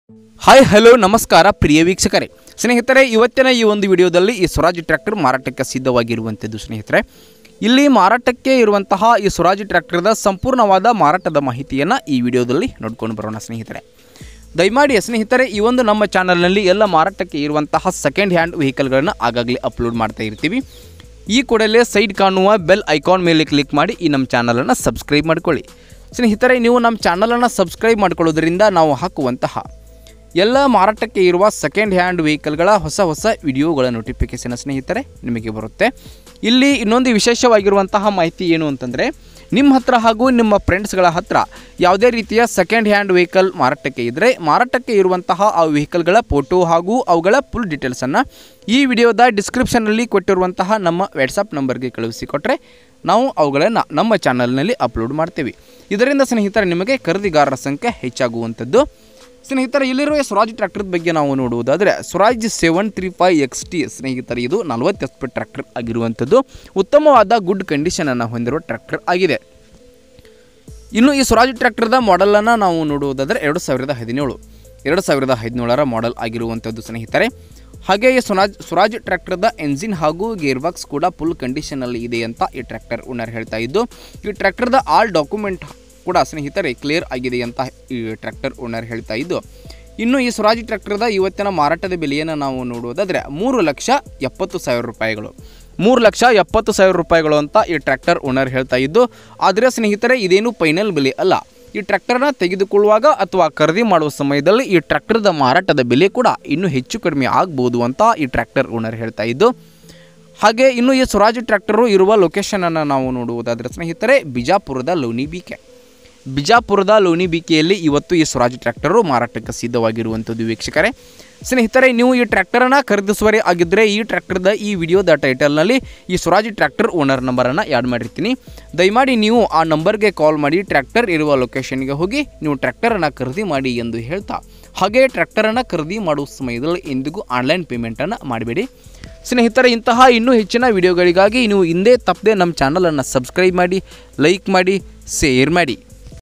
hi hello ನಮಸ್ಕಾರ ಪ್ರಿಯ ವೀಕ್ಷಕರೇ ಸ್ನೇಹಿತರೆ ಇವತ್ತಿನ ಈ ಒಂದು ವಿಡಿಯೋದಲ್ಲಿ ಈ ಸ್ವರಾಜ್ ಟ್ರ್ಯಾಕ್ಟರ್ ಮಾರಾಟಕ್ಕೆ ಸಿದ್ಧವಾಗಿರುವಂಥದ್ದು ಸ್ನೇಹಿತರೆ ಇಲ್ಲಿ ಮಾರಾಟಕ್ಕೆ ಇರುವಂತಹ ಈ ಸ್ವರಾಜ್ ಟ್ರ್ಯಾಕ್ಟರ್ದ ಸಂಪೂರ್ಣವಾದ ಮಾರಾಟದ ಮಾಹಿತಿಯನ್ನು ಈ ವಿಡಿಯೋದಲ್ಲಿ ನೋಡ್ಕೊಂಡು ಬರೋಣ ಸ್ನೇಹಿತರೆ ದಯಮಾಡಿ ಸ್ನೇಹಿತರೆ ಈ ಒಂದು ನಮ್ಮ ಚಾನಲ್ನಲ್ಲಿ ಎಲ್ಲ ಮಾರಾಟಕ್ಕೆ ಇರುವಂತಹ ಸೆಕೆಂಡ್ ಹ್ಯಾಂಡ್ ವೆಹಿಕಲ್ಗಳನ್ನು ಆಗಾಗಲೇ ಅಪ್ಲೋಡ್ ಮಾಡ್ತಾ ಇರ್ತೀವಿ ಈ ಕೂಡಲೇ ಸೈಡ್ ಕಾಣುವ ಬೆಲ್ ಐಕಾನ್ ಮೇಲೆ ಕ್ಲಿಕ್ ಮಾಡಿ ಈ ನಮ್ಮ ಚಾನಲನ್ನು ಸಬ್ಸ್ಕ್ರೈಬ್ ಮಾಡ್ಕೊಳ್ಳಿ ಸ್ನೇಹಿತರೆ ನೀವು ನಮ್ಮ ಚಾನಲನ್ನು ಸಬ್ಸ್ಕ್ರೈಬ್ ಮಾಡ್ಕೊಳ್ಳೋದ್ರಿಂದ ನಾವು ಹಾಕುವಂತಹ ಎಲ್ಲ ಮಾರಾಟಕ್ಕೆ ಇರುವ ಸೆಕೆಂಡ್ ಹ್ಯಾಂಡ್ ವೆಹಿಕಲ್ಗಳ ಹೊಸ ಹೊಸ ವಿಡಿಯೋಗಳ ನೋಟಿಫಿಕೇಷನ್ ಸ್ನೇಹಿತರೆ ನಿಮಗೆ ಬರುತ್ತೆ ಇಲ್ಲಿ ಇನ್ನೊಂದು ವಿಶೇಷವಾಗಿರುವಂತಹ ಮಾಹಿತಿ ಏನು ಅಂತಂದರೆ ನಿಮ್ಮ ಹತ್ರ ಹಾಗೂ ನಿಮ್ಮ ಫ್ರೆಂಡ್ಸ್ಗಳ ಹತ್ರ ಯಾವುದೇ ರೀತಿಯ ಸೆಕೆಂಡ್ ಹ್ಯಾಂಡ್ ವೆಹಿಕಲ್ ಮಾರಾಟಕ್ಕೆ ಇದ್ದರೆ ಮಾರಾಟಕ್ಕೆ ಇರುವಂತಹ ಆ ವೆಹಿಕಲ್ಗಳ ಫೋಟೋ ಹಾಗೂ ಅವುಗಳ ಫುಲ್ ಡೀಟೇಲ್ಸನ್ನು ಈ ವಿಡಿಯೋದ ಡಿಸ್ಕ್ರಿಪ್ಷನಲ್ಲಿ ಕೊಟ್ಟಿರುವಂತಹ ನಮ್ಮ ವಾಟ್ಸಪ್ ನಂಬರ್ಗೆ ಕಳುಹಿಸಿಕೊಟ್ರೆ ನಾವು ಅವುಗಳನ್ನು ನಮ್ಮ ಚಾನಲ್ನಲ್ಲಿ ಅಪ್ಲೋಡ್ ಮಾಡ್ತೇವೆ ಇದರಿಂದ ಸ್ನೇಹಿತರೆ ನಿಮಗೆ ಖರೀದಿಗಾರರ ಸಂಖ್ಯೆ ಹೆಚ್ಚಾಗುವಂಥದ್ದು ಸ್ನೇಹಿತರೆ ಇಲ್ಲಿರುವ ಸ್ವರಾಜ್ ಟ್ರ್ಯಾಕ್ಟರ್ ಬಗ್ಗೆ ನಾವು ನೋಡುವುದಾದರೆ Swaraj seven three five X T ಸ್ನೇಹಿತರೆ ಇದು ನಲವತ್ತು ಎಚ್ ಪಿ ಟ್ರ್ಯಾಕ್ಟರ್ ಆಗಿರುವಂಥದ್ದು ಉತ್ತಮವಾದ ಗುಡ್ ಕಂಡೀಷನನ್ನು ಹೊಂದಿರುವ ಟ್ರ್ಯಾಕ್ಟರ್ ಆಗಿದೆ ಇನ್ನು ಈ ಸ್ವರಾಜ್ ಟ್ರ್ಯಾಕ್ಟರ್ದ ಮಾಡೆಲನ್ನು ನಾವು ನೋಡುವುದಾದರೆ ಎರಡು ಸಾವಿರದ ಹದಿನೇಳು ಎರಡು ಸಾವಿರದ ಹದಿನೇಳರ ಮಾಡೆಲ್ ಆಗಿರುವಂಥದ್ದು ಸ್ನೇಹಿತರೆ ಹಾಗೆ ಈ ಸ್ವರಾಜ್ ಸ್ವರಾಜ್ ಟ್ರ್ಯಾಕ್ಟರ್ದ ಎಂಜಿನ್ ಹಾಗೂ ಗೇರ್ ಬಾಕ್ಸ್ ಕೂಡ ಫುಲ್ ಕಂಡೀಷನಲ್ಲಿ ಇದೆ ಅಂತ ಈ ಟ್ರ್ಯಾಕ್ಟರ್ ಓನರ್ ಹೇಳ್ತಾ ಇದ್ದು ಈ ಟ್ರ್ಯಾಕ್ಟರ್ದ ಆಲ್ ಡಾಕ್ಯುಮೆಂಟ್ ಕೂಡ ಸ್ನೇಹಿತರೆ ಕ್ಲಿಯರ್ ಆಗಿದೆ ಅಂತ ಈ ಟ್ರ್ಯಾಕ್ಟರ್ ಓನರ್ ಹೇಳ್ತಾ ಇದ್ದು ಇನ್ನು ಈ ಸ್ವರಾಜ್ ಟ್ರ್ಯಾಕ್ಟರ್ದ ಇವತ್ತಿನ ಮಾರಾಟದ ಬೆಲೆಯನ್ನು ನಾವು ನೋಡುವುದಾದರೆ ಮೂರು ಲಕ್ಷ ಎಪ್ಪತ್ತು ಸಾವಿರ ರೂಪಾಯಿಗಳು ಮೂರು ಲಕ್ಷ ಎಪ್ಪತ್ತು ಸಾವಿರ ರೂಪಾಯಿಗಳು ಅಂತ ಈ ಟ್ರ್ಯಾಕ್ಟರ್ ಓನರ್ ಹೇಳ್ತಾ ಇದ್ದು ಆದರೆ ಸ್ನೇಹಿತರೆ ಇದೇನು ಫೈನಲ್ ಬೆಲೆ ಅಲ್ಲ ಈ ಟ್ರ್ಯಾಕ್ಟರ್ನ ತೆಗೆದುಕೊಳ್ಳುವಾಗ ಅಥವಾ ಖರೀದಿ ಮಾಡುವ ಸಮಯದಲ್ಲಿ ಈ ಟ್ರ್ಯಾಕ್ಟರ್ದ ಮಾರಾಟದ ಬೆಲೆ ಕೂಡ ಇನ್ನೂ ಹೆಚ್ಚು ಕಡಿಮೆ ಆಗ್ಬೋದು ಅಂತ ಈ ಟ್ರ್ಯಾಕ್ಟರ್ ಓನರ್ ಹೇಳ್ತಾ ಇದ್ದು ಹಾಗೆ ಇನ್ನು ಈ ಸ್ವರಾಜ್ ಟ್ರ್ಯಾಕ್ಟರು ಇರುವ ಲೊಕೇಶನನ್ನು ನಾವು ನೋಡುವುದಾದರೆ ಸ್ನೇಹಿತರೆ ಬಿಜಾಪುರದ ಲೋನಿ ಬಿಕೆ ಬಿಜಾಪುರದ ಲೋನಿ ಬಿಕೆಯಲ್ಲಿ ಇವತ್ತು ಈ ಸ್ವರಾಜ್ ಟ್ರ್ಯಾಕ್ಟರು ಮಾರಾಟಕ್ಕೆ ಸಿದ್ಧವಾಗಿರುವಂಥದ್ದು ವೀಕ್ಷಕರೇ ಸ್ನೇಹಿತರೆ ನೀವು ಈ ಟ್ರ್ಯಾಕ್ಟರನ್ನು ಖರೀದಿಸುವರೇ ಆಗಿದ್ದರೆ ಈ ಟ್ರ್ಯಾಕ್ಟರ್ದ ಈ ವಿಡಿಯೋದ ಟೈಟಲ್ನಲ್ಲಿ ಈ ಸ್ವರಾಜ್ ಟ್ರ್ಯಾಕ್ಟರ್ ಓನರ್ ನಂಬರನ್ನು ಆ್ಯಡ್ ಮಾಡಿರ್ತೀನಿ ದಯಮಾಡಿ ನೀವು ಆ ನಂಬರ್ಗೆ ಕಾಲ್ ಮಾಡಿ ಟ್ರ್ಯಾಕ್ಟರ್ ಇರುವ ಲೊಕೇಶನ್ಗೆ ಹೋಗಿ ನೀವು ಟ್ರ್ಯಾಕ್ಟರನ್ನು ಖರೀದಿ ಮಾಡಿ ಎಂದು ಹೇಳ್ತಾ ಹಾಗೆ ಟ್ರ್ಯಾಕ್ಟರನ್ನು ಖರೀದಿ ಮಾಡುವ ಸಮಯದಲ್ಲಿ ಎಂದಿಗೂ ಆನ್ಲೈನ್ ಪೇಮೆಂಟನ್ನು ಮಾಡಬೇಡಿ ಸ್ನೇಹಿತರೆ ಇಂತಹ ಇನ್ನೂ ಹೆಚ್ಚಿನ ವಿಡಿಯೋಗಳಿಗಾಗಿ ನೀವು ಹಿಂದೆ ತಪ್ಪದೆ ನಮ್ಮ ಚಾನಲನ್ನು ಸಬ್ಸ್ಕ್ರೈಬ್ ಮಾಡಿ ಲೈಕ್ ಮಾಡಿ ಶೇರ್ ಮಾಡಿ